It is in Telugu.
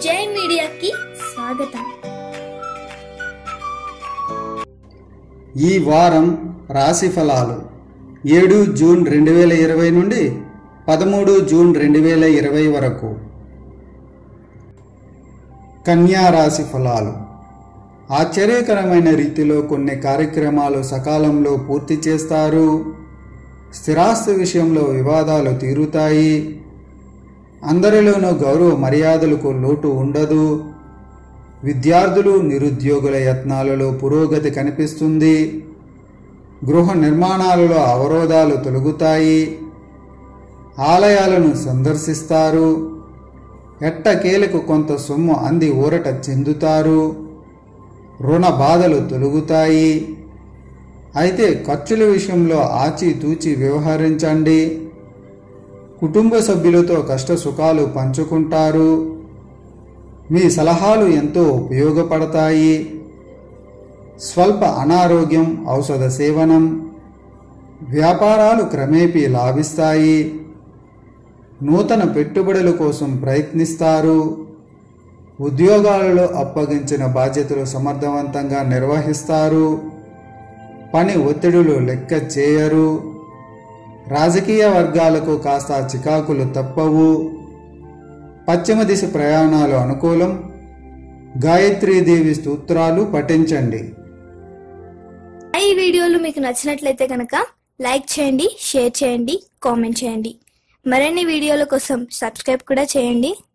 జై మీడియాకి స్వాగతం ఈ వారం రాశి ఫలాలు ఏడు జూన్ రెండు వేల ఇరవై నుండి పదమూడు జూన్ రెండు వేల ఇరవై వరకు కన్యా రాశి ఫలాలు ఆశ్చర్యకరమైన రీతిలో కొన్ని కార్యక్రమాలు సకాలంలో పూర్తి చేస్తారు స్థిరాస్తి విషయంలో వివాదాలు తీరుతాయి అందరిలోనూ గౌరవ మర్యాదలకు లోటు ఉండదు విద్యార్థులు నిరుద్యోగుల యత్నాలలో పురోగతి కనిపిస్తుంది గృహ నిర్మాణాలలో అవరోధాలు తొలగుతాయి ఆలయాలను సందర్శిస్తారు ఎట్టకేలకు కొంత సొమ్ము అంది ఊరట చెందుతారు రుణ బాధలు తొలగుతాయి అయితే ఖర్చుల విషయంలో ఆచితూచి వ్యవహరించండి కుటుంబ సభ్యులతో కష్ట సుఖాలు పంచుకుంటారు మీ సలహాలు ఎంతో ఉపయోగపడతాయి స్వల్ప అనారోగ్యం ఔషధ సేవనం వ్యాపారాలు క్రమేపీ లాభిస్తాయి నూతన పెట్టుబడుల కోసం ప్రయత్నిస్తారు ఉద్యోగాలలో అప్పగించిన బాధ్యతలు సమర్థవంతంగా నిర్వహిస్తారు పని ఒత్తిడులు లెక్క చేయరు రాజకీయ వర్గాలకు కాస్త చికాకులు తప్పవు పశ్చిమ దిశ ప్రయాణాలు అనుకూలం గాయత్రీదేవి స్తోత్రాలు పఠించండి ఈ వీడియోలు మీకు నచ్చినట్లయితే కనుక లైక్ చేయండి షేర్ చేయండి కామెంట్ చేయండి మరిన్ని వీడియోల కోసం సబ్స్క్రైబ్ కూడా చేయండి